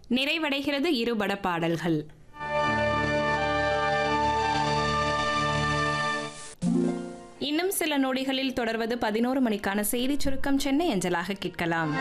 நிறைவடைகிறது இருபட பாடல்கள் இன்னும் சில நொடிகளில் தொடர்வது பதினோரு மணிக்கான செய்தி சுருக்கம் சென்னை அஞ்சலாக கேட்கலாம்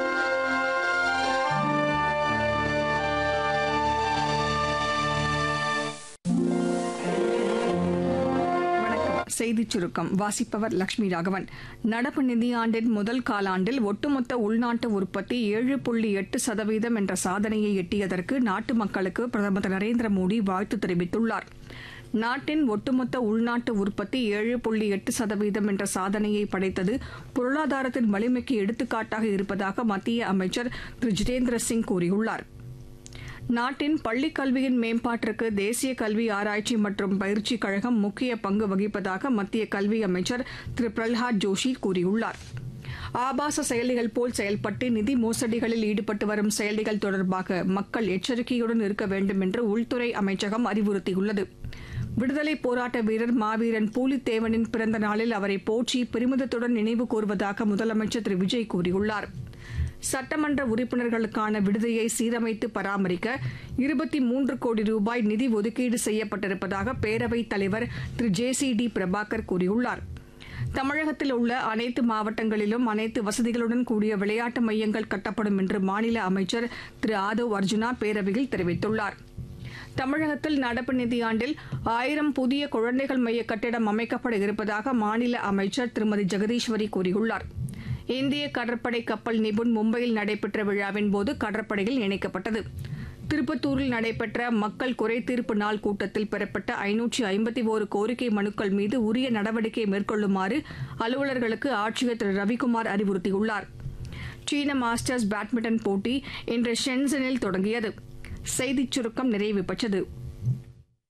வணக்கம் செய்திச் சுருக்கம் வாசிப்பவர் லட்சுமி ராகவன் நடப்பு நிதியாண்டின் முதல் காலாண்டில் ஒட்டுமொத்த உள்நாட்டு உற்பத்தி ஏழு புள்ளி எட்டு சதவீதம் என்ற சாதனையை எட்டியதற்கு நாட்டு மக்களுக்கு பிரதமர் திரு நரேந்திர மோடி வாழ்த்து தெரிவித்துள்ளார் நாட்டின் ஒட்டுமொத்த உள்நாட்டு உற்பத்தி ஏழு புள்ளி எட்டு சதவீதம் என்ற சாதனையை படைத்தது பொருளாதாரத்தின் வலிமைக்கு எடுத்துக்காட்டாக இருப்பதாக மத்திய அமைச்சர் திரு ஜிதேந்திர சிங் கூறியுள்ளார் நாட்டின் பள்ளிக் கல்வியின் மேம்பாட்டிற்கு தேசிய கல்வி ஆராய்ச்சி மற்றும் பயிற்சி கழகம் முக்கிய பங்கு வகிப்பதாக மத்திய கல்வி அமைச்சர் திரு பிரல்ஹாத் ஜோஷி கூறியுள்ளார் ஆபாச செயலிகள் போல் செயல்பட்டு நிதி மோசடிகளில் ஈடுபட்டு வரும் செயலிகள் தொடர்பாக மக்கள் எச்சரிக்கையுடன் இருக்க வேண்டும் என்று உள்துறை அமைச்சகம் அறிவுறுத்தியுள்ளது விடுதலை போராட்ட வீரர் மாவீரன் பூலித்தேவனின் பிறந்த நாளில் அவரை போற்றி பெருமிதத்துடன் நினைவு கூர்வதாக முதலமைச்சர் திரு விஜய் கூறியுள்ளார் சட்டமன்ற உறுப்பினர்களுக்கான விடுதியை சீரமைத்து பராமரிக்க இருபத்தி மூன்று கோடி ரூபாய் நிதி ஒதுக்கீடு செய்யப்பட்டிருப்பதாக பேரவைத் தலைவர் Thiru J C D Prabhakar கூறியுள்ளார் தமிழகத்தில் உள்ள அனைத்து மாவட்டங்களிலும் அனைத்து வசதிகளுடன் கூடிய விளையாட்டு மையங்கள் கட்டப்படும் என்று மாநில அமைச்சர் திரு ஆதவ் அர்ஜுனா பேரவையில் தெரிவித்துள்ளார் தமிழகத்தில் நடப்பு நிதியாண்டில் ஆயிரம் புதிய குழந்தைகள் மைய கட்டிடம் அமைக்கப்பட இருப்பதாக மாநில அமைச்சர் திருமதி ஜெகதீஸ்வரி கூறியுள்ளார் இந்திய கடற்படை கப்பல் நிபுண் மும்பையில் நடைபெற்ற விழாவின் போது கடற்படையில் இணைக்கப்பட்டது திருப்பத்தூரில் நடைபெற்ற மக்கள் குறை தீர்ப்பு நாள் கூட்டத்தில் பெறப்பட்ட ஐநூற்றி ஐம்பத்தி ஓரு கோரிக்கை மனுக்கள் மீது உரிய நடவடிக்கை மேற்கொள்ளுமாறு அலுவலர்களுக்கு ஆட்சியர் திரு ரவிக்குமார் அறிவுறுத்தியுள்ளார் சீன மாஸ்டர்ஸ் பேட்மிண்டன் போட்டி இன்று ஷென்சனில் தொடங்கியது செய்திச் சுருக்கம் நிறைவு பெற்றது